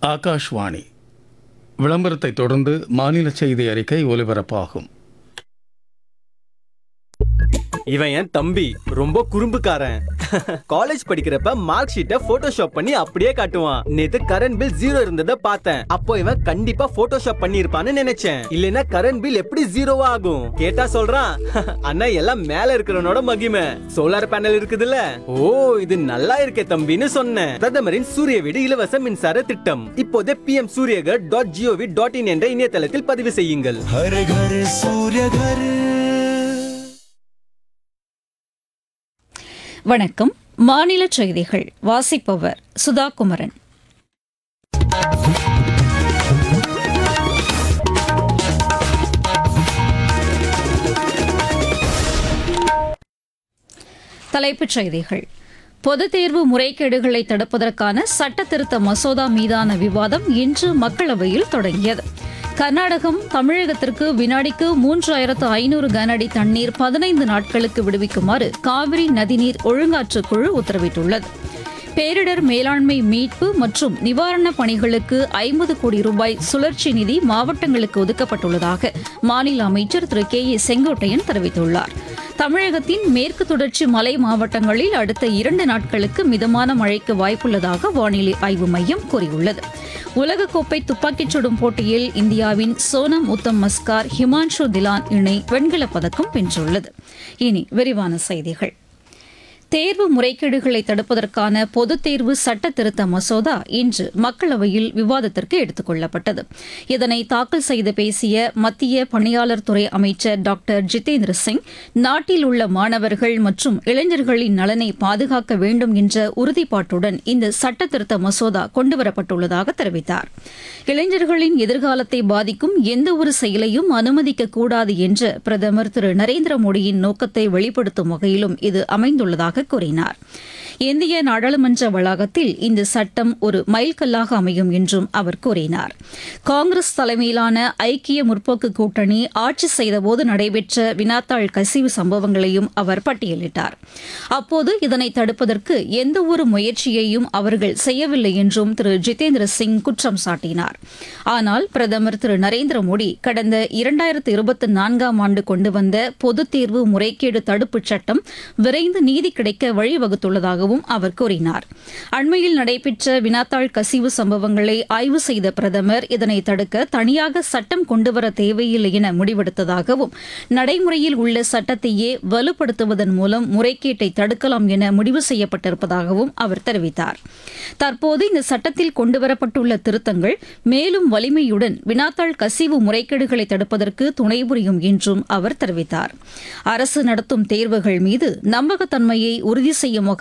ஆகாஷ்வாணி விளம்பரத்தை தொடர்ந்து மாநில செய்தி அறிக்கை ஒலிபரப்பாகும் இவன் என் தம்பி ரொம்ப குறும்புக்காரன் காலேஜ் படிக்கிறப்ப மார்க் ஷீட்டை போட்டோஷாப் பண்ணி அப்படியே காட்டுவான் நேத்து கரண்ட் பில் ஜீரோ இருந்ததை பார்த்தேன் அப்போ இவன் கண்டிப்பா போட்டோஷாப் பண்ணி இருப்பான்னு நினைச்சேன் இல்லனா கரண்ட் பில் எப்படி ஜீரோவா ஆகும் கேட்டா சொல்றான் அண்ணா எல்லாம் மேல இருக்கிறவனோட மகிமை சோலார் பேனல் இருக்குதுல்ல ஓ இது நல்லா இருக்கே தம்பின்னு சொன்னேன் பிரதமரின் சூரிய வீடு இலவச மின்சார திட்டம் இப்போதே PM Suryaghar dot G O V dot in என்ற இணையதளத்தில் பதிவு செய்யுங்கள் हर घर सूर्य घर வணக்கம் மாநில செய்திகள் வாசிப்பவர் சுதா குமரன் தலைப்புச் செய்திகள் பொதுத் தேர்வு முறைகேடுகளை தடுப்பதற்கான சட்ட திருத்த மசோதா மீதான விவாதம் இன்று மக்களவையில் தொடங்கியது கர்நாடகம் தமிழகத்திற்கு வினாடிக்கு மூன்றாயிரத்து ஐநூறு கனஅடி தண்ணீர் பதினைந்து நாட்களுக்கு விடுவிக்குமாறு காவிரி நதிநீர் ஒழுங்காற்றுக் குழு உத்தரவிட்டுள்ளது பேரிடர் மேலாண்மை மீட்பு மற்றும் நிவாரணப் பணிகளுக்கு ஐம்பது கோடி ரூபாய் சுழற்சி நிதி மாவட்டங்களுக்கு ஒதுக்கப்பட்டுள்ளதாக மாநில அமைச்சர் திரு கே ஏ செங்கோட்டையன் தெரிவித்துள்ளார் தமிழகத்தின் மேற்கு தொடர்ச்சி மலை மாவட்டங்களில் அடுத்த இரண்டு நாட்களுக்கு மிதமான மழைக்கு வாய்ப்புள்ளதாக வானிலை ஆய்வு மையம் கூறியுள்ளது உலகக்கோப்பை துப்பாக்கிச் சுடும் போட்டியில் இந்தியாவின் சோனம் உத்தம் மஸ்கார் ஹிமான்ஷு திலான் இணை வெண்கலப் பதக்கம் வென்றுள்ளது இனி விரிவான செய்திகள் தேர்வு முறைகேடுகளை தடுப்பதற்கான பொதுத் தேர்வு சட்ட திருத்த மசோதா இன்று மக்களவையில் விவாதத்திற்கு எடுத்துக் கொள்ளப்பட்டது இதனை தாக்கல் செய்து பேசிய மத்திய பணியாளர் துறை அமைச்சர் டாக்டர் ஜிதேந்திர சிங் நாட்டில் உள்ள மாணவர்கள் மற்றும் இளைஞர்களின் நலனை பாதுகாக்க வேண்டும் என்ற உறுதிப்பாட்டுடன் இந்த சட்ட திருத்த மசோதா கொண்டுவரப்பட்டுள்ளதாக தெரிவித்தார் இளைஞர்களின் எதிர்காலத்தை பாதிக்கும் எந்தவொரு செயலையும் அனுமதிக்கக்கூடாது என்ற பிரதமர் திரு நரேந்திர மோடியின் நோக்கத்தை வெளிப்படுத்தும் வகையிலும் இது அமைந்துள்ளதாக கூறினார் இந்திய நாடாளுமன்ற வளாகத்தில் இந்த சட்டம் ஒரு மைல்கல்லாக அமையும் என்றும் அவர் கூறினார் காங்கிரஸ் தலைமையிலான ஐக்கிய முற்போக்கு கூட்டணி ஆட்சி செய்தபோது நடைபெற்ற வினாத்தாள் கசிவு சம்பவங்களையும் அவர் பட்டியலிட்டார் அப்போது இதனை தடுப்பதற்கு எந்தவொரு முயற்சியையும் அவர்கள் செய்யவில்லை என்றும் திரு ஜிதேந்திர சிங் குற்றம் சாட்டினார் ஆனால் பிரதமர் திரு நரேந்திர மோடி கடந்த இரண்டாயிரத்து இருபத்தி நான்காம் ஆண்டு கொண்டு வந்த பொதுத் தேர்வு முறைகேடு தடுப்புச் சட்டம் விரைந்து நீதி கிடைக்க வழிவகுத்துள்ளதாகவும் அவர் கூறினார் அண்மையில் நடைபெற்ற வினாத்தாள் கசிவு சம்பவங்களை ஆய்வு செய்த பிரதமர் இதனை தடுக்க தனியாக சட்டம் கொண்டுவர தேவையில்லை என முடிவெடுத்ததாகவும் நடைமுறையில் உள்ள சட்டத்தையே வலுப்படுத்துவதன் மூலம் முறைகேட்டை தடுக்கலாம் என முடிவு செய்யப்பட்டிருப்பதாகவும் அவர் தெரிவித்தார் தற்போது இந்த சட்டத்தில் கொண்டுவரப்பட்டுள்ள திருத்தங்கள் மேலும் வலிமையுடன் வினாத்தாள் கசிவு முறைகேடுகளை தடுப்பதற்கு துணை புரியும் என்றும் அவர் தெரிவித்தார் அரசு நடத்தும் தேர்வுகள் மீது நம்பகத்தன்மையை உறுதி செய்யும் வகையில்